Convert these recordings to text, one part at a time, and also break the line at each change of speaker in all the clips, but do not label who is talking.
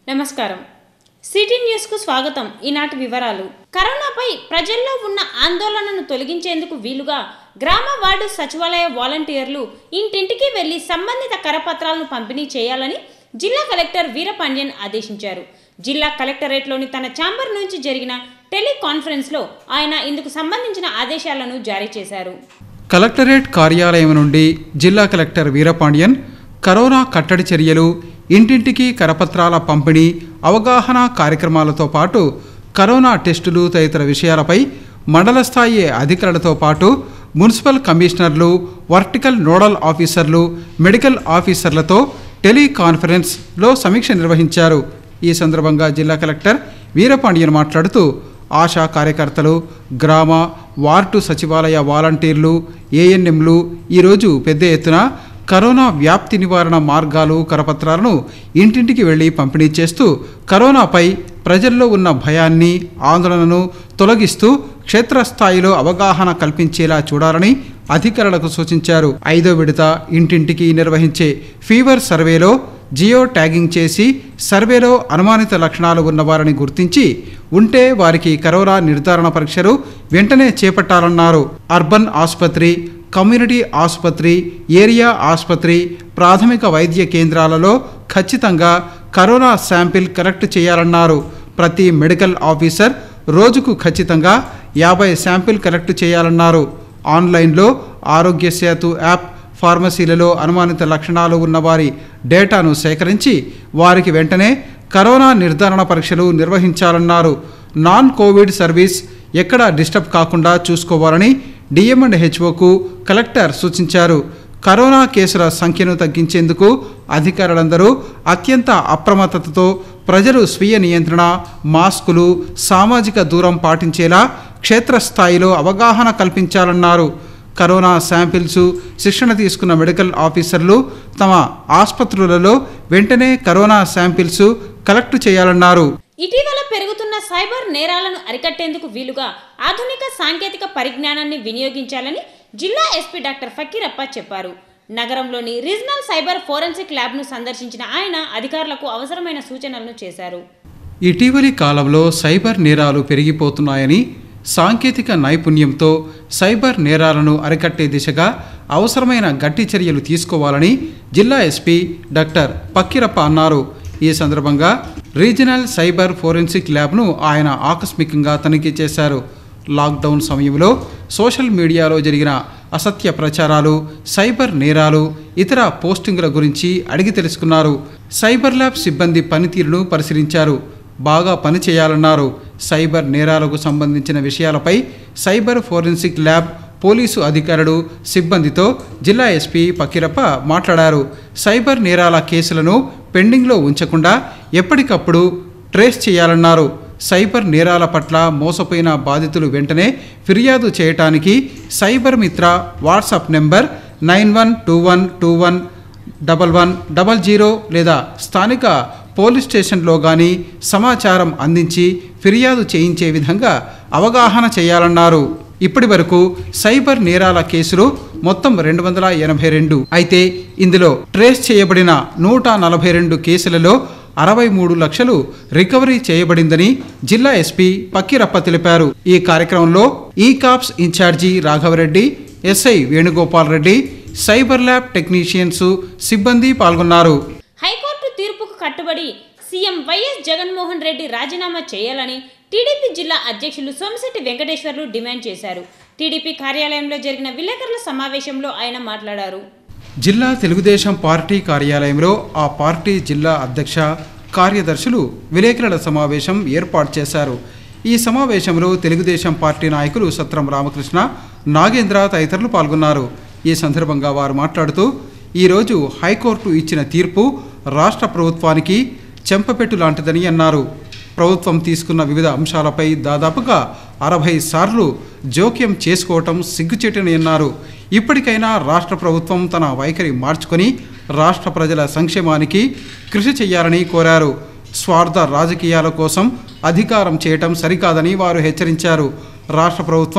నమస్కారం సిటీ న్యూస్కు స్వాగతం ఈనాటి వివరాలు కరోనాపై ప్రజల్లో ఉన్న ఆందోళనను తొలగించేందుకు వీలుగా గ్రామ వార్డు సచివాలయ వాలంటీర్లు ఇంటింటికి వెళ్లి సంబంధిత కరపత్రాలను పంపిణీ చేయాలని జిల్లా కలెక్టర్ వీరపాండ్యన్ ఆదేశించారు జిల్లా కలెక్టరేట్లోని తన ఛాంబర్ నుంచి జరిగిన టెలికాన్ఫరెన్స్లో ఆయన ఇందుకు సంబంధించిన ఆదేశాలను జారీ చేశారు
కలెక్టరేట్ కార్యాలయం నుండి జిల్లా కలెక్టర్ వీరపాండ్యన్ కరోనా కట్టడి చర్యలు ఇంటింటికి కరపత్రాల పంపిణీ అవగాహన కార్యక్రమాలతో పాటు కరోనా టెస్టులు తదితర విషయాలపై మండల స్థాయి అధికారులతో పాటు మున్సిపల్ కమిషనర్లు వర్టికల్ నోడల్ ఆఫీసర్లు మెడికల్ ఆఫీసర్లతో టెలికాన్ఫరెన్స్లో సమీక్ష నిర్వహించారు ఈ సందర్భంగా జిల్లా కలెక్టర్ వీరపాండ్యన్ మాట్లాడుతూ ఆశా కార్యకర్తలు గ్రామ వార్డు సచివాలయ వాలంటీర్లు ఏఎన్ఎంలు ఈరోజు పెద్ద ఎత్తున కరోనా వ్యాప్తి నివారణ మార్గాలు కరపత్రాలను ఇంటింటికి వెళ్లి పంపిణీ చేస్తూ కరోనాపై ప్రజల్లో ఉన్న భయాన్ని ఆందోళనను తొలగిస్తూ క్షేత్రస్థాయిలో అవగాహన కల్పించేలా చూడాలని అధికారులకు సూచించారు ఐదో విడత ఇంటింటికి నిర్వహించే ఫీవర్ సర్వేలో జియో ట్యాగింగ్ చేసి సర్వేలో అనుమానిత లక్షణాలు ఉన్నవారిని గుర్తించి ఉంటే వారికి కరోనా నిర్ధారణ పరీక్షలు వెంటనే చేపట్టాలన్నారు అర్బన్ ఆసుపత్రి కమ్యూనిటీ ఆసుపత్రి ఏరియా ఆసుపత్రి ప్రాథమిక వైద్య కేంద్రాలలో ఖచ్చితంగా కరోనా శాంపిల్ కలెక్ట్ చేయాలన్నారు ప్రతి మెడికల్ ఆఫీసర్ రోజుకు ఖచ్చితంగా యాభై శాంపిల్ కలెక్ట్ చేయాలన్నారు ఆన్లైన్లో ఆరోగ్య సేతు యాప్ ఫార్మసీలలో అనుమానిత లక్షణాలు ఉన్నవారి డేటాను సేకరించి వారికి వెంటనే కరోనా నిర్ధారణ పరీక్షలు నిర్వహించాలన్నారు నాన్ కోవిడ్ సర్వీస్ ఎక్కడ డిస్టర్బ్ కాకుండా చూసుకోవాలని డిఎం అండ్ హెచ్ఓకు కలెక్టర్ సూచించారు కరోనా కేసుల సంఖ్యను తగ్గించేందుకు అధికారులందరూ అత్యంత అప్రమత్తతతో ప్రజలు స్వీయ నియంత్రణ మాస్కులు సామాజిక దూరం పాటించేలా క్షేత్రస్థాయిలో అవగాహన కల్పించాలన్నారు కరోనా శాంపిల్స్ శిక్షణ తీసుకున్న మెడికల్ ఆఫీసర్లు తమ ఆసుపత్రులలో వెంటనే కరోనా శాంపిల్స్ కలెక్ట్ చేయాలన్నారు
ఇటీవల పెరుగుతున్న సైబర్ నేరాలను అరికట్టేందుకు వీలుగా ఆధునిక సాంకేతిక పరిజ్ఞానాన్ని వినియోగించాలని జిల్లా ఎస్పీ డాక్టర్ ఫకీరప్ప చెప్పారు నగరంలోని రీజనల్ సైబర్ ఫోరెన్సిక్ ల్యాబ్ను సందర్శించిన ఆయన అధికారులకు అవసరమైన సూచనలను చేశారు
ఇటీవలి కాలంలో సైబర్ నేరాలు పెరిగిపోతున్నాయని సాంకేతిక నైపుణ్యంతో సైబర్ నేరాలను అరికట్టే దిశగా అవసరమైన గట్టి చర్యలు తీసుకోవాలని జిల్లా ఎస్పీ డాక్టర్ పక్కిరప్ప అన్నారు ఈ సందర్భంగా రీజనల్ సైబర్ ఫోరెన్సిక్ ల్యాబ్ను ఆయన ఆకస్మికంగా తనిఖీ చేశారు లాక్డౌన్ సమయంలో సోషల్ మీడియాలో జరిగిన అసత్య ప్రచారాలు సైబర్ నేరాలు ఇతర పోస్టింగుల గురించి అడిగి తెలుసుకున్నారు సైబర్ ల్యాబ్ సిబ్బంది పనితీరును పరిశీలించారు బాగా పనిచేయాలన్నారు సైబర్ నేరాలకు సంబంధించిన విషయాలపై సైబర్ ఫోరెన్సిక్ ల్యాబ్ పోలీసు అధికారులు సిబ్బందితో జిల్లా ఎస్పీ పకీరప్ప మాట్లాడారు సైబర్ నేరాల కేసులను పెండింగ్లో ఉంచకుండా ఎప్పటికప్పుడు ట్రేస్ చేయాలన్నారు సైబర్ నేరాల పట్ల మోసపోయిన బాధితులు వెంటనే ఫిర్యాదు చేయటానికి cyber Mitra WhatsApp number nine one two one two one double one double zero లేదా స్థానిక పోలీస్ స్టేషన్లో కానీ సమాచారం అందించి ఫిర్యాదు చేయించే విధంగా అవగాహన చేయాలన్నారు ఇప్పటి వరకు సైబర్ నేరాల కేసులు మొత్తం రెండు వందల ఎనభై రెండు అయితే ఇందులో ట్రేస్ చేయబడిన నూట నలభై రెండు కేసులలో అరవై మూడు లక్షలు రికవరీ చేయబడిందని జిల్లా ఎస్పీ పక్కిరప్ప తెలిపారు ఈ కార్యక్రమంలో ఈ cops incharge Raghava Reddy SI Venugopal Reddy cyber lab technicians సిబ్బంది పాల్గొన్నారు
హైకోర్టు తీర్పుకు కట్టుబడి సీఎం వైఎస్ జగన్మోహన్ రెడ్డి రాజీనామా చేయాలని టీడీపీ జిల్లా అధ్యక్షులు సోమిశెట్టి వెంకటేశ్వర్లు డిమాండ్ చేశారు టీడీపీ కార్యాలయంలో జరిగిన విలేకరుల సమావేశంలో ఆయన మాట్లాడారు
జిల్లా తెలుగుదేశం పార్టీ కార్యాలయంలో ఆ పార్టీ జిల్లా అధ్యక్ష కార్యదర్శులు విలేకరుల సమావేశం ఏర్పాటు చేశారు ఈ సమావేశంలో తెలుగుదేశం పార్టీ నాయకులు సత్రం రామకృష్ణ నాగేంద్ర తదితరులు పాల్గొన్నారు ఈ సందర్భంగా వారు మాట్లాడుతూ ఈరోజు హైకోర్టు ఇచ్చిన తీర్పు రాష్ట్ర ప్రభుత్వానికి చెంపపెట్టు లాంటిదని అన్నారు ప్రభుత్వం తీసుకున్న వివిధ అంశాలపై దాదాపుగా అరవై సార్లు జోక్యం చేసుకోవటం సిగ్గుచేటని అన్నారు ఇప్పటికైనా రాష్ట్ర ప్రభుత్వం తన వైఖరి మార్చుకొని రాష్ట్ర ప్రజల సంక్షేమానికి కృషి చేయాలని కోరారు స్వార్థ రాజకీయాల కోసం అధికారం చేయటం సరికాదని వారు హెచ్చరించారు రాష్ట్ర ప్రభుత్వం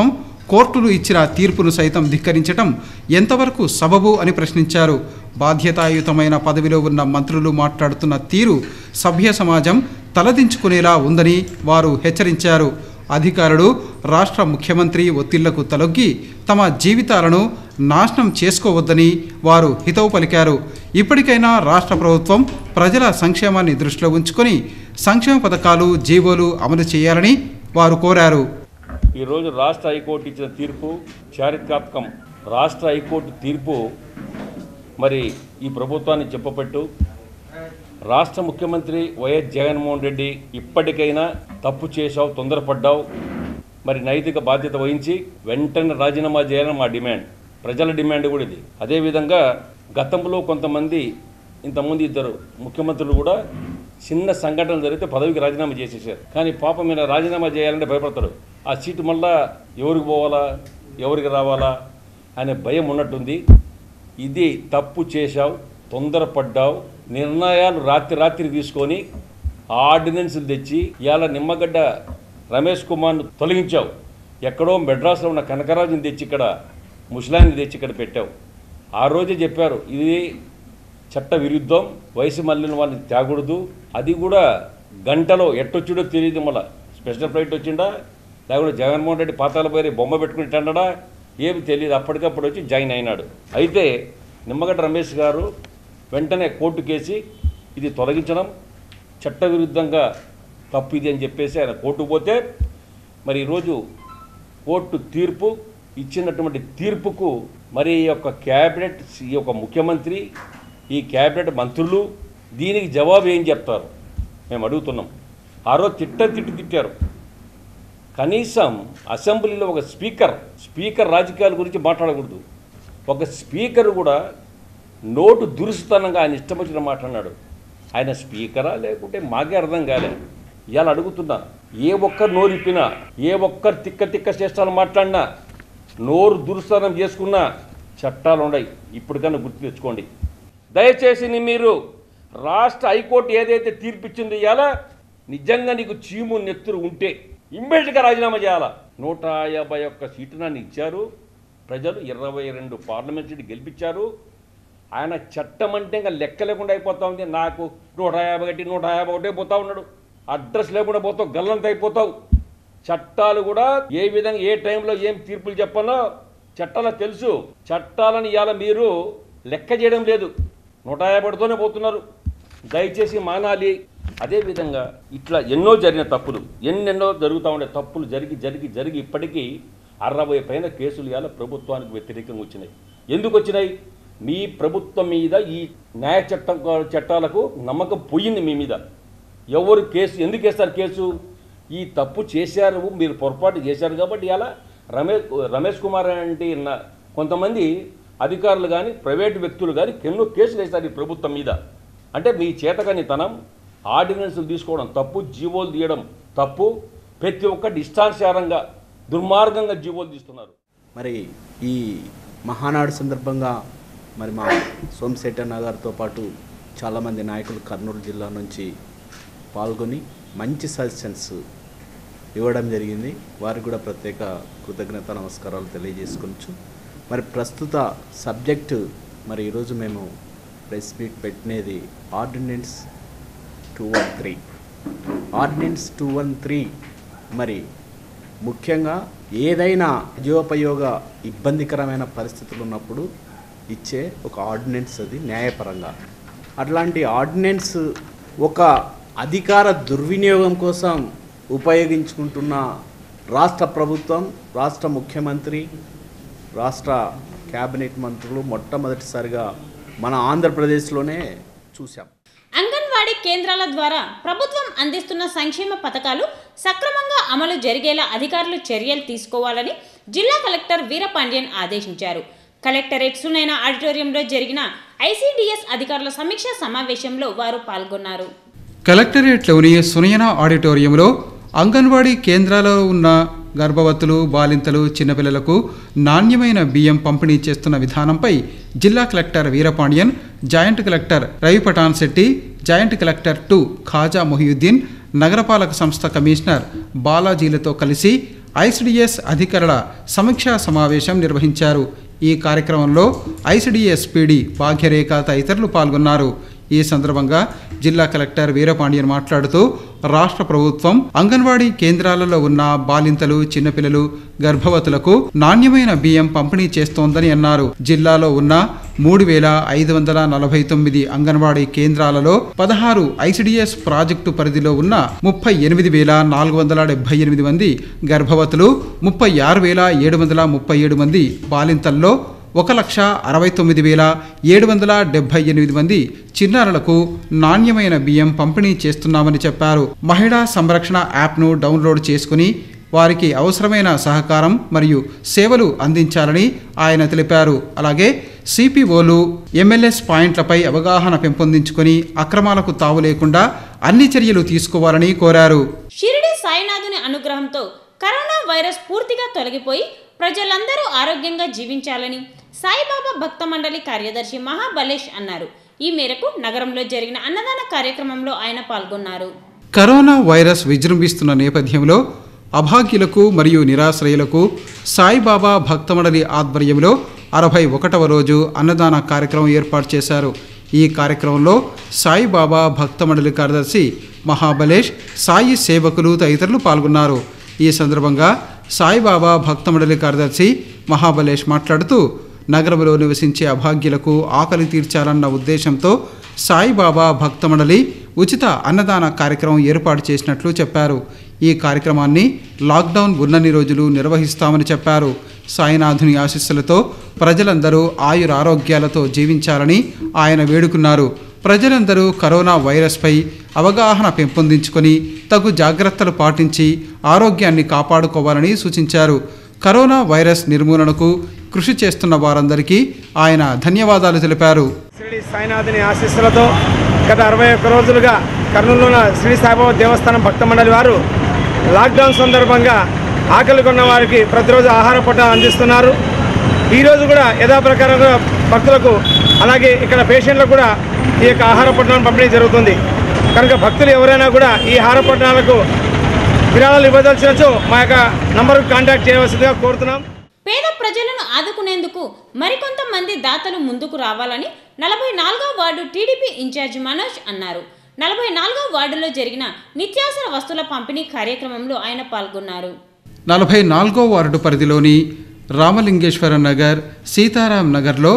కోర్టులు ఇచ్చిన తీర్పును సైతం ధిక్కరించటం ఎంతవరకు సబబు అని ప్రశ్నించారు బాధ్యతాయుతమైన పదవిలో ఉన్న మంత్రులు మాట్లాడుతున్న తీరు సభ్య సమాజం తలదించుకునేలా ఉందని వారు హెచ్చరించారు అధికారులు రాష్ట్ర ముఖ్యమంత్రి ఒత్తిళ్లకు తలొగ్గి తమ జీవితాలను నాశనం చేసుకోవద్దని వారు హితవు పలికారు ఇప్పటికైనా రాష్ట్ర ప్రభుత్వం ప్రజల సంక్షేమాన్ని దృష్టిలో ఉంచుకొని సంక్షేమ పథకాలు జీవోలు అమలు చేయాలని వారు కోరారు
ఈరోజు రాష్ట్ర హైకోర్టు ఇచ్చిన తీర్పు చారిత్రాత్మకం రాష్ట్ర హైకోర్టు తీర్పు మరి ఈ ప్రభుత్వాన్ని చెప్పపెట్టు రాష్ట్ర ముఖ్యమంత్రి వైఎస్ జగన్మోహన్ రెడ్డి ఇప్పటికైనా తప్పు చేశావు తొందరపడ్డావు మరి నైతిక బాధ్యత వహించి వెంటనే రాజీనామా చేయాలని మా డిమాండ్ ప్రజల డిమాండ్ కూడా ఇది అదేవిధంగా గతంలో కొంతమంది ఇంతకుముందు ఇద్దరు ముఖ్యమంత్రులు కూడా చిన్న సంఘటన జరిగితే పదవికి రాజీనామా చేసేసారు కానీ పాపం మీద రాజీనామా చేయాలంటే భయపడతాడు ఆ సీటు మళ్ళా ఎవరికి పోవాలా ఎవరికి రావాలా అనే భయం ఉన్నట్టుంది ఇది తప్పు చేశావు తొందరపడ్డావు నిర్ణయాలు రాత్రి రాత్రి తీసుకొని ఆర్డినెన్సులు తెచ్చి ఇవాళ నిమ్మగడ్డ రమేష్ కుమార్ను తొలగించావు ఎక్కడో మెడ్రాస్లో ఉన్న కనకరాజుని తెచ్చి ఇక్కడ ముసలాన్ని తెచ్చి ఇక్కడ పెట్టావు ఆ రోజే చెప్పారు ఇది చట్ట విరుద్ధం వయసు మళ్ళిన వాళ్ళని తేకూడదు అది కూడా గంటలో ఎట్టొచ్చుడో తెలియదు మళ్ళా స్పెషల్ ఫ్లైట్ వచ్చిండా లేకపోతే జగన్మోహన్ రెడ్డి పాతాల పోయి బొమ్మ పెట్టుకుంటాడా ఏమి తెలియదు అప్పటికప్పుడు వచ్చి జాయిన్ అయినాడు అయితే నిమ్మగడ్డ రమేష్ గారు వెంటనే కోర్టు కేసి ఇది తొలగించడం చట్టవిరుద్ధంగా తప్పు ఇది అని చెప్పేసి ఆయన కోర్టు పోతే మరి ఈరోజు కోర్టు తీర్పు ఇచ్చినటువంటి తీర్పుకు మరి ఈ యొక్క క్యాబినెట్ ఈ యొక్క ముఖ్యమంత్రి ఈ క్యాబినెట్ మంత్రులు దీనికి జవాబు ఏం చెప్తారు మేము అడుగుతున్నాం ఆ రోజు తిట్ట తిట్టు తిట్టారు కనీసం అసెంబ్లీలో ఒక స్పీకర్ స్పీకర్ రాజకీయాల గురించి మాట్లాడకూడదు ఒక స్పీకర్ కూడా నోటు దురుస్తుతనంగా ఆయన ఇష్టం వచ్చిన మాట్లాడినాడు ఆయన స్పీకరా లేకుంటే మాకే అర్థం కాలే ఇవాళ అడుగుతున్నా ఏ ఒక్కరు నోరు ఇప్పినా ఏ ఒక్కరు తిక్క తిక్క చేష్టాలు మాట్లాడినా నోరు దురుస్తనం చేసుకున్నా చట్టాలు ఉన్నాయి ఇప్పటికన్నా గుర్తు తెచ్చుకోండి దయచేసి ని మీరు రాష్ట్ర హైకోర్టు ఏదైతే తీర్పిచ్చిందో ఇవాళ నిజంగా నీకు చీము నెత్తురు ఉంటే ఇమ్మీడియట్గా రాజీనామా చేయాలా నూట యాభై ఒక్క సీటు నన్ను ఇచ్చారు ప్రజలు ఇరవై రెండు పార్లమెంట్ సీటు గెలిపించారు ఆయన చట్టం అంటే ఇంకా లెక్క లేకుండా అయిపోతా ఉంది నాకు నూట యాభై ఒకటి నూట యాభై ఒకటే పోతా ఉన్నాడు అడ్రస్ లేకుండా పోతావు గల్లంత అయిపోతావు చట్టాలు కూడా ఏ విధంగా ఏ టైంలో ఏం తీర్పులు చెప్పాలో చట్టాలకు తెలుసు చట్టాలను ఇవాళ మీరు లెక్క చేయడం లేదు నూట యాభైతోనే పోతున్నారు దయచేసి మానాలి అదేవిధంగా ఇట్లా ఎన్నో జరిగిన తప్పులు ఎన్నెన్నో జరుగుతూ ఉండే తప్పులు జరిగి జరిగి జరిగి ఇప్పటికీ అరవై పైన కేసులు ఇవాళ ప్రభుత్వానికి వ్యతిరేకంగా వచ్చినాయి ఎందుకు వచ్చినాయి మీ ప్రభుత్వం మీద ఈ న్యాయ చట్టం చట్టాలకు నమ్మకం పోయింది మీ మీద ఎవరు కేసు ఎందుకు వేస్తారు కేసు ఈ తప్పు చేశారు మీరు పొరపాటు చేశారు కాబట్టి ఇలా రమేష్ రమేష్ కుమార్ అంటే నా- కొంతమంది అధికారులు కానీ ప్రైవేటు వ్యక్తులు కానీ ఎన్నో కేసులు వేస్తారు ఈ ప్రభుత్వం మీద అంటే మీ చేతకనితనం ఆర్డినెన్సులు తీసుకోవడం తప్పు జీవోలు తీయడం తప్పు ప్రతి ఒక్కటి ఇష్టానుసారంగా దుర్మార్గంగా జీవోలు తీస్తున్నారు
మరి ఈ మహానాడు సందర్భంగా మరి మా సోమశెట్టన్న గారితో పాటు చాలామంది నాయకులు కర్నూలు జిల్లా నుంచి పాల్గొని మంచి సజెషన్స్ ఇవ్వడం జరిగింది వారికి కూడా ప్రత్యేక కృతజ్ఞత నమస్కారాలు తెలియజేసుకోవచ్చు మరి ప్రస్తుత సబ్జెక్టు మరి ఈరోజు మేము ప్రెస్ మీట్ పెట్టినది ordinance two one three ordinance two one three మరి ముఖ్యంగా ఏదైనా జీవోపయోగ ఇబ్బందికరమైన పరిస్థితులు ఉన్నప్పుడు ఇచ్చే ఒక ఆర్డినెన్స్ అది న్యాయపరంగా అట్లాంటి ఆర్డినెన్స్ ఒక అధికార దుర్వినియోగం కోసం ఉపయోగించుకుంటున్న రాష్ట్ర ప్రభుత్వం రాష్ట్ర ముఖ్యమంత్రి రాష్ట్ర క్యాబినెట్ మంత్రులు మొట్టమొదటిసారిగా మన ఆంధ్రప్రదేశ్లోనే చూసాం
అంగన్వాడీ కేంద్రాల ద్వారా ప్రభుత్వం అందిస్తున్న సంక్షేమ పథకాలు సక్రమంగా అమలు జరిగేలా అధికారులు చర్యలు తీసుకోవాలని జిల్లా కలెక్టర్ వీరపాండ్యన్ ఆదేశించారు కలెక్టరేట్ సునైన ఆడిటోరియంలో జరిగిన ఐసీడీఎస్ అధికారుల సమీక్షా సమావేశంలో వారు పాల్గొన్నారు
కలెక్టరేట్లోని సునయన ఆడిటోరియంలో అంగన్వాడీ కేంద్రాల్లో ఉన్న గర్భవతులు బాలింతలు చిన్నపిల్లలకు నాణ్యమైన బియ్యం పంపిణీ చేస్తున్న విధానంపై జిల్లా collector Veerapandian joint collector Ravi Pattan Shetty joint collector two Khaja Mohiuddin నగరపాలక సంస్థ కమిషనర్ బాలాజీలతో కలిసి ఐసిడిఎస్ అధికారుల సమీక్షా సమావేశం నిర్వహించారు ఈ కార్యక్రమంలో ఐసిడిఎస్ పీడి భాగ్యరేఖ తదితరులు పాల్గొన్నారు ఈ సందర్భంగా జిల్లా కలెక్టర్ వీరపాండియన్ మాట్లాడుతూ రాష్ట్ర ప్రభుత్వం అంగన్వాడీ కేంద్రాలలో ఉన్న బాలింతలు చిన్నపిల్లలు గర్భవతులకు నాణ్యమైన బియ్యం పంపిణీ చేస్తోందని అన్నారు జిల్లాలో ఉన్న మూడు వేల ఐదు వందల నలభై తొమ్మిది అంగన్వాడీ కేంద్రాలలో పదహారు ఐసిడిఎస్ ప్రాజెక్టు పరిధిలో ఉన్న ముప్పై ఎనిమిది వేల నాలుగు వందల డెబ్బై ఎనిమిది మంది గర్భవతులు ముప్పై ఆరు వేల ఏడు వందల ముప్పై ఏడు మంది బాలింతల్లో ఒక లక్ష అరవై తొమ్మిది వేల ఏడు వందల డెబ్బై ఎనిమిది మంది చిన్నారులకు నాణ్యమైన బియ్యం పంపిణీ చేస్తున్నామని చెప్పారు మహిళా సంరక్షణ యాప్ను డౌన్లోడ్ చేసుకుని వారికి అవసరమైన సహకారం మరియు సేవలు అందించాలని ఆయన తెలిపారు అలాగే సిపిఓలు ఎంఎల్ఎస్ పాయింట్లపై అవగాహన పెంపొందించుకొని అక్రమాలకు తావు లేకుండా అన్ని చర్యలు తీసుకోవాలని కోరారు
షిరిడి సాయినాథుని అనుగ్రహంతో కరోనా వైరస్ పూర్తిగా తొలగిపోయి ప్రజలందరూ ఆరోగ్యంగా జీవించాలని సాయిబాబా భక్త మండలి కార్యదర్శి మహాబలేష్ అన్నారు ఈ మేరకు నగరంలో జరిగిన అన్నదాన కార్యక్రమంలో ఆయన పాల్గొన్నారు
కరోనా వైరస్ విజృంభిస్తున్న నేపథ్యంలో అభాగ్యులకు మరియు నిరాశ్రయులకు సాయిబాబా భక్తమండలి ఆధ్వర్యంలో అరవై ఒకటవ రోజు అన్నదాన కార్యక్రమం ఏర్పాటు చేశారు ఈ కార్యక్రమంలో సాయిబాబా భక్తమండలి కార్యదర్శి మహాబలేష్ సాయి సేవకులు తదితరులు పాల్గొన్నారు ఈ సందర్భంగా సాయిబాబా భక్తమండలి కార్యదర్శి మహాబలేష్ మాట్లాడుతూ నగరంలో నివసించే అభాగ్యులకు ఆకలి తీర్చాలన్న ఉద్దేశంతో సాయిబాబా భక్తమండలి ఉచిత అన్నదాన కార్యక్రమం ఏర్పాటు చేసినట్లు చెప్పారు ఈ కార్యక్రమాన్ని లాక్డౌన్ ఉన్నన్ని రోజులు నిర్వహిస్తామని చెప్పారు సాయినాథుని ఆశీస్సులతో ప్రజలందరూ ఆయుర ఆరోగ్యాలతో జీవించాలని ఆయన వేడుకున్నారు ప్రజలందరూ కరోనా వైరస్పై అవగాహన పెంపొందించుకొని తగు జాగ్రత్తలు పాటించి ఆరోగ్యాన్ని కాపాడుకోవాలని సూచించారు కరోనా వైరస్ నిర్మూలనకు కృషి చేస్తున్న వారందరికీ ఆయన ధన్యవాదాలు తెలిపారు
షిరిడి సాయినాథుని ఆశీస్సులతో గత అరవై ఒక్క రోజులుగా కర్నూలులో ఉన్న శ్రీ సాయిబాబా దేవస్థానం భక్త మండలి వారు లాక్డౌన్ సందర్భంగా ఆకలి కొన్న వారికి ప్రతిరోజు ఆహార పొట్టాలు అందిస్తున్నారు ఈరోజు కూడా యథాప్రకారంగా భక్తులకు అలాగే ఇక్కడ పేషెంట్లకు కూడా ఈ యొక్క ఆహార పొట్టాలను పంపిణీ జరుగుతుంది కనుక భక్తులు ఎవరైనా కూడా ఈ ఆహార పొట్టాలకు విరాళాలు ఇవ్వదలిచినచో మా యొక్క నంబర్కు కాంటాక్ట్ చేయవలసిందిగా కోరుతున్నాం
పేద ప్రజలను ఆదుకునేందుకు మరికొంతమంది దాతలు ముందుకు రావాలని నలభై నాలుగో వార్డు టీడీపీ ఇన్ఛార్జి మనోజ్ అన్నారు నలభై నాలుగో వార్డులో జరిగిన నిత్యావసర వస్తువుల పంపిణీ కార్యక్రమంలో ఆయన పాల్గొన్నారు
నలభై నాలుగో వార్డు పరిధిలోని రామలింగేశ్వర నగర్ సీతారాం నగర్లో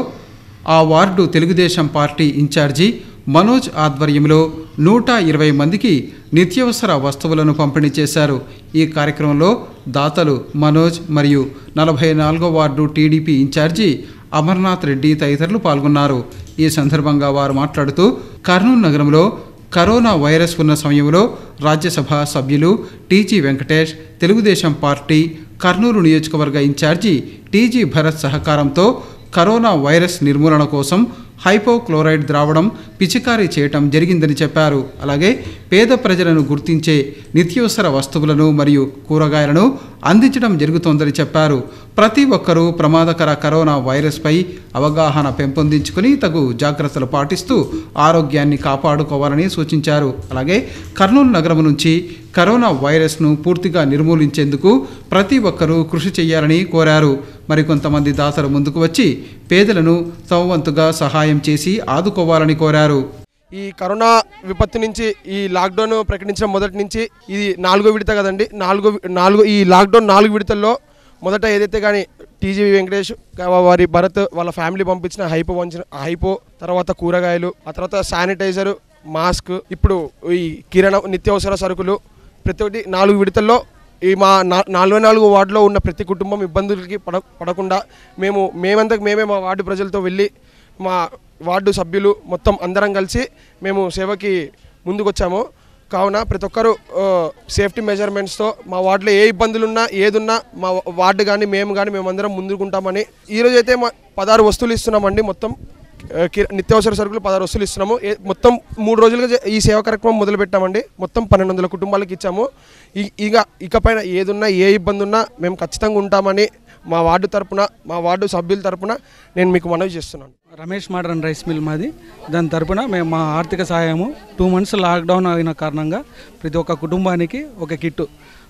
ఆ ward Telugu Desam party incharge Manoj ఆధ్వర్యంలో నూట ఇరవై మందికి నిత్యావసర వస్తువులను పంపిణీ చేశారు ఈ కార్యక్రమంలో దాతలు మనోజ్ మరియు నలభై నాలుగో ward TDP incharge Amarnath Reddy తదితరులు పాల్గొన్నారు ఈ సందర్భంగా వారు మాట్లాడుతూ కర్నూలు నగరంలో కరోనా వైరస్ ఉన్న సమయంలో రాజ్యసభ సభ్యులు టీజీ వెంకటేష్ తెలుగుదేశం పార్టీ కర్నూలు నియోజకవర్గ ఇన్ఛార్జి టీజీ భరత్ సహకారంతో కరోనా వైరస్ నిర్మూలన కోసం హైపోక్లోరైడ్ ద్రావణం పిచికారీ చేయటం జరిగిందని చెప్పారు అలాగే పేద ప్రజలను గుర్తించే నిత్యావసర వస్తువులను మరియు కూరగాయలను అందించడం జరుగుతోందని చెప్పారు ప్రతి ఒక్కరూ ప్రమాదకర కరోనా వైరస్పై అవగాహన పెంపొందించుకుని తగు జాగ్రత్తలు పాటిస్తూ ఆరోగ్యాన్ని కాపాడుకోవాలని సూచించారు అలాగే కర్నూలు నగరం నుంచి కరోనా వైరస్ను పూర్తిగా నిర్మూలించేందుకు ప్రతి ఒక్కరూ కృషి చేయాలని కోరారు మరికొంతమంది దాతలు ముందుకు వచ్చి పేదలను తమ వంతుగా సహాయం చేసి ఆదుకోవాలని కోరారు
ఈ కరోనా విపత్తు నుంచి ఈ లాక్డౌన్ ప్రకటించిన మొదటి నుంచి ఇది నాలుగో విడత కదండి నాలుగో నాలుగో ఈ లాక్డౌన్ నాలుగు విడతల్లో మొదట ఏదైతే కానీ టీజీవీ వెంకటేష్ వారి భరత్ వాళ్ళ ఫ్యామిలీ పంపించిన హైపో వంచిన హైపో తర్వాత కూరగాయలు ఆ తర్వాత శానిటైజర్ మాస్క్ ఇప్పుడు ఈ కిరణ నిత్యావసర సరుకులు ప్రతి ఒక్కటి నాలుగు విడతల్లో ఈ మా నా- నలభై నాలుగు వార్డులో ఉన్న ప్రతి కుటుంబం ఇబ్బందులకి పడ పడకుండా మేము మేమంతకు మేమే మా వార్డు ప్రజలతో వెళ్ళి మా వార్డు సభ్యులు మొత్తం అందరం కలిసి మేము సేవకి ముందుకొచ్చాము కావున ప్రతి ఒక్కరు ఆ, సేఫ్టీ మెజర్మెంట్స్తో మా వార్డులో ఏ ఇబ్బందులు ఉన్నా ఏదున్నా మా వార్డు కానీ మేము కానీ మేమందరం ముందుకుంటామని ఈరోజు అయితే మా పదహారు వస్తువులు ఇస్తున్నామండి మొత్తం ఆ, కి- నిత్యావసర సరుకులు పదహారు వస్తువులు ఇస్తున్నాము ఏ- మొత్తం మూడు రోజులుగా జ- ఈ సేవా కార్యక్రమం మొదలు పెట్టామండి మొత్తం పన్నెండు వందల కుటుంబాలకు ఇచ్చాము ఇ- ఇక ఇకపైన ఏదున్నా ఏ ఇబ్బంది ఉన్నా మేము ఖచ్చితంగా ఉంటామని మా వార్డు తరపున మా వార్డు సభ్యుల తరపున నేను మీకు మనవి చేస్తున్నాను
రమేష్ మోడర్న్ రైస్ మిల్ మాది దాని తరపున మేము మా ఆర్థిక సహాయము టూ మంత్స్ లాక్డౌన్ అయిన కారణంగా ప్రతి ఒక్క కుటుంబానికి ఒక కిట్టు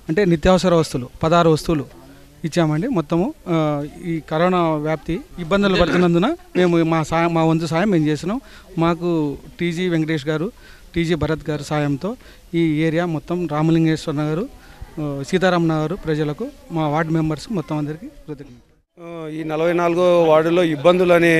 అంటే నిత్యావసర వస్తువులు పదహారు వస్తువులు ఇచ్చామండి మొత్తము ఆ, ఈ కరోనా వ్యాప్తి ఇబ్బందులు పడుతున్నందున మేము మా సాయం మా వంతు సాయం మేము చేసినాం మాకు టీజీ వెంకటేష్ గారు టీజీ భరత్ గారు సాయంతో ఈ ఏరియా మొత్తం రామలింగేశ్వర నగరు ఆ, సీతారాం నగరు ప్రజలకు మా వార్డు మెంబర్స్ మొత్తం అందరికీ కృతజ్ఞతలు
ఈ నలభై నాలుగో వార్డులో ఇబ్బందులని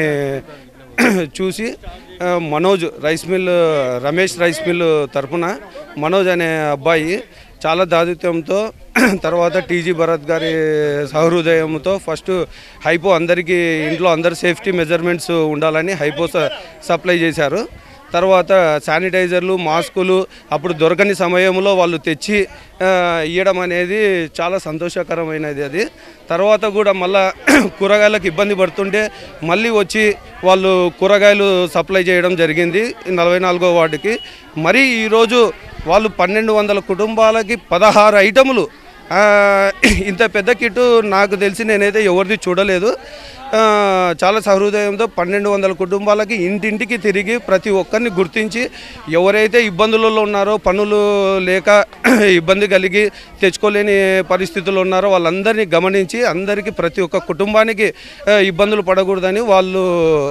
చూసి ఆ, Manoj rice mill Ramesh rice mill తరపున మనోజ్ అనే అబ్బాయి చాలా దాదిత్యంతో తర్వాత టీజీ భరత్ గారి సహృదయంతో ఫస్ట్ హైపో అందరికీ ఇంట్లో అందరి సేఫ్టీ మెజర్మెంట్స్ ఉండాలని హైపో స- సప్లై చేశారు తర్వాత శానిటైజర్లు మాస్కులు అప్పుడు దొరకని సమయంలో వాళ్ళు తెచ్చి ఆ, ఇవ్వడం అనేది చాలా సంతోషకరమైనది అది తర్వాత కూడా మళ్ళా కూరగాయలకు ఇబ్బంది పడుతుంటే మళ్ళీ వచ్చి వాళ్ళు కూరగాయలు సప్లై చేయడం జరిగింది ఈ నలభై నాలుగో వార్డుకి మరి ఈరోజు వాళ్ళు పన్నెండు వందల కుటుంబాలకి పదహారు ఐటములు ఆ, ఇంత పెద్ద కిట్టు నాకు తెలిసి నేనైతే ఎవరిది చూడలేదు ఆ, చాలా సహృదయంతో పన్నెండు వందల కుటుంబాలకి ఇంటింటికి తిరిగి ప్రతి ఒక్కరిని గుర్తించి ఎవరైతే ఇబ్బందులలో ఉన్నారో పనులు లేక ఇబ్బంది కలిగి తెచ్చుకోలేని పరిస్థితుల్లో ఉన్నారో వాళ్ళందరినీ గమనించి అందరికీ ప్రతి ఒక్క కుటుంబానికి ఆ, ఇబ్బందులు పడకూడదని వాళ్ళు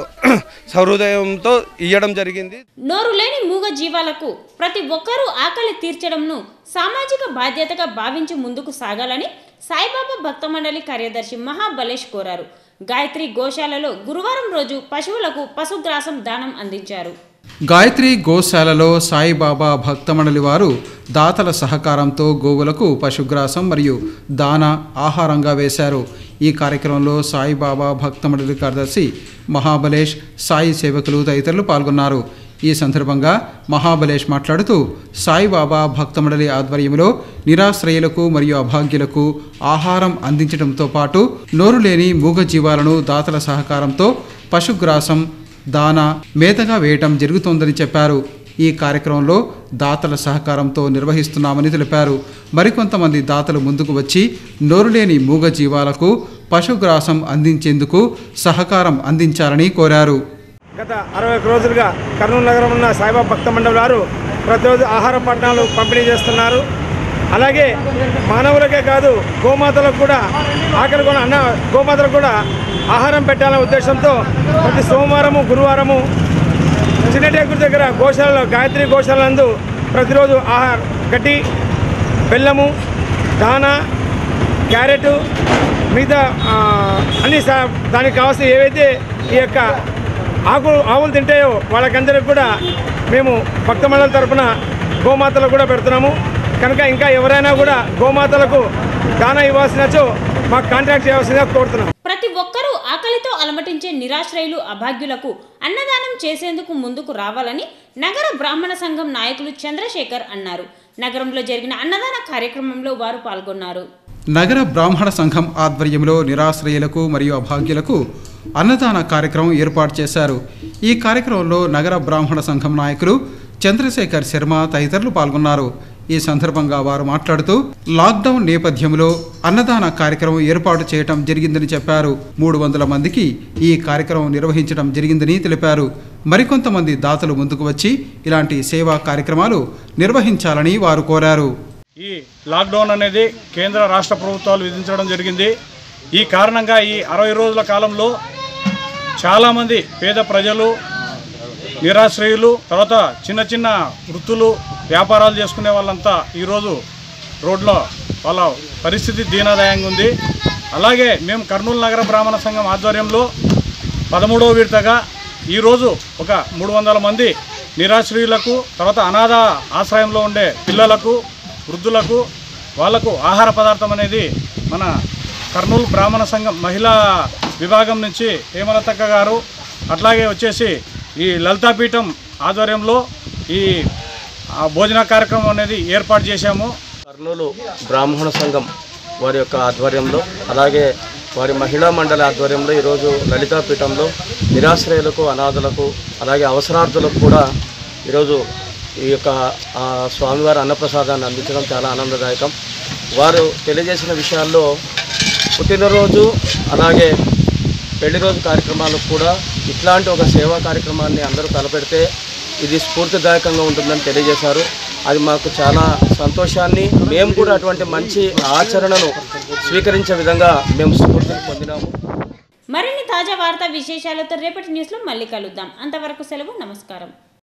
సహృదయంతో ఇవ్వడం జరిగింది
నోరు లేని మూగ జీవాలకు ప్రతి ఒక్కరూ ఆకలి తీర్చడంను సామాజిక బాధ్యతగా భావించి ముందుకు సాగాలని సాయిబాబా భక్త మండలి కార్యదర్శి మహాబలేష్ కోరారు గాయత్రి గోశాలలో గురువారం రోజు పశువులకు పశుగ్రాసం దానం అందించారు
గాయత్రి గోశాలలో సాయిబాబా భక్తమండలి వారు దాతల సహకారంతో గోవులకు పశుగ్రాసం మరియు దాన ఆహారంగా వేశారు ఈ కార్యక్రమంలో సాయిబాబా భక్తమండలి కార్యదర్శి మహాబలేష్ సాయి సేవకులు తదితరులు పాల్గొన్నారు ఈ సందర్భంగా మహాబలేష్ మాట్లాడుతూ సాయిబాబా భక్తమండలి ఆధ్వర్యంలో నిరాశ్రయులకు మరియు అభాగ్యులకు ఆహారం అందించడంతో పాటు నోరు లేని మూగ జీవాలను దాతల సహకారంతో పశుగ్రాసం దానా మేతగా వేయటం జరుగుతోందని చెప్పారు ఈ కార్యక్రమంలో దాతల సహకారంతో నిర్వహిస్తున్నామని తెలిపారు మరికొంతమంది దాతలు ముందుకు వచ్చి నోరులేని మూగ జీవాలకు పశుగ్రాసం అందించేందుకు సహకారం అందించాలని కోరారు
గత అరవై ఒక్క రోజులుగా కర్నూలు నగరం ఉన్న సాయిబాబా భక్త మండలి వారు ప్రతిరోజు ఆహార పట్టణాలు పంపిణీ చేస్తున్నారు అలాగే మానవులకే కాదు గోమాతలకు కూడా ఆకలి కూడా అన్న గోమాతలకు కూడా ఆహారం పెట్టాలనే ఉద్దేశంతో ప్రతి సోమవారము గురువారము చిన్నటేకుడి దగ్గర గోశాలలో గాయత్రి గోశాల నందు ప్రతిరోజు ఆహార గడ్డి బెల్లము దానా క్యారెట్ మిగతా ఆ, అన్ని సా- దానికి కావాల్సిన ఏవైతే ఈ యొక్క ఆకు ఆవులు తింటాయో వాళ్ళకందరికి కూడా మేము భక్త మండలి తరపున గోమాతలకు కూడా పెడుతున్నాము కనుక ఇంకా ఎవరైనా కూడా గోమాతలకు దానా ఇవ్వాల్సినచో మాకు కాంటాక్ట్ చేయాల్సిందిగా కోరుతున్నాం
ప్రతి ఒక్కరూ ఆకలితో అలమటించే నిరాశ్రయులు అభాగ్యులకు అన్నదానం చేసేందుకు ముందుకు రావాలని నగర బ్రాహ్మణ సంఘం నాయకులు చంద్రశేఖర్ అన్నారు నగరంలో జరిగిన అన్నదాన కార్యక్రమంలో వారు పాల్గొన్నారు
నగర బ్రాహ్మణ సంఘం ఆధ్వర్యంలో నిరాశ్రయులకు మరియు అభాగ్యులకు అన్నదాన కార్యక్రమం ఏర్పాటు చేశారు ఈ కార్యక్రమంలో నగర బ్రాహ్మణ సంఘం నాయకులు చంద్రశేఖర్ శర్మ తదితరులు పాల్గొన్నారు ఈ సందర్భంగా వారు మాట్లాడుతూ లాక్డౌన్ నేపథ్యంలో అన్నదాన కార్యక్రమం ఏర్పాటు చేయటం జరిగిందని చెప్పారు మూడు వందల మందికి ఈ కార్యక్రమం నిర్వహించడం జరిగిందని తెలిపారు మరికొంతమంది దాతలు ముందుకు వచ్చి ఇలాంటి సేవా కార్యక్రమాలు నిర్వహించాలని వారు కోరారు
ఈ లాక్డౌన్ అనేది కేంద్ర రాష్ట్ర ప్రభుత్వాలు విధించడం జరిగింది ఈ కారణంగా ఈ అరవై రోజుల కాలంలో చాలామంది పేద ప్రజలు నిరాశ్రయులు తర్వాత చిన్న చిన్న వృత్తులు వ్యాపారాలు చేసుకునే వాళ్ళంతా ఈరోజు రోడ్లో వాళ్ళ పరిస్థితి దీనాదాయంగా ఉంది అలాగే మేము కర్నూలు నగర బ్రాహ్మణ సంఘం ఆధ్వర్యంలో పదమూడవ విడతగా ఈరోజు ఒక మూడు వందల మంది నిరాశ్రయులకు తర్వాత అనాథ ఆశ్రయంలో ఉండే పిల్లలకు వృద్ధులకు వాళ్లకు ఆహార పదార్థం అనేది మన కర్నూలు బ్రాహ్మణ సంఘం మహిళా విభాగం నుంచి హేమలతక్క గారు అట్లాగే వచ్చేసి ఈ లలితాపీఠం ఆధ్వర్యంలో ఈ ఆ, భోజన కార్యక్రమం అనేది ఏర్పాటు చేశాము
కర్నూలు బ్రాహ్మణ సంఘం వారి యొక్క ఆధ్వర్యంలో అలాగే వారి మహిళా మండలి ఆధ్వర్యంలో ఈరోజు లలితాపీఠంలో నిరాశ్రయులకు అనాథులకు అలాగే అవసరార్థులకు కూడా ఈరోజు ఈ యొక్క ఆ, స్వామివారి అన్నప్రసాదాన్ని అందించడం చాలా ఆనందదాయకం వారు తెలియజేసిన విషయాల్లో పుట్టినరోజు అలాగే పెళ్లి రోజు కార్యక్రమాలకు కూడా ఇట్లాంటి ఒక సేవా కార్యక్రమాన్ని అందరూ తలపెడితే ఇది స్ఫూర్తిదాయకంగా ఉంటుందని తెలియజేశారు అది మాకు చాలా సంతోషాన్ని మేము కూడా అటువంటి మంచి ఆచరణను స్వీకరించే విధంగా మేము స్ఫూర్తిని పొందినాము
మరిన్ని తాజా వార్తా విశేషాలతో రేపటి న్యూస్లో మళ్ళీ కలుద్దాం అంతవరకు సెలవు నమస్కారం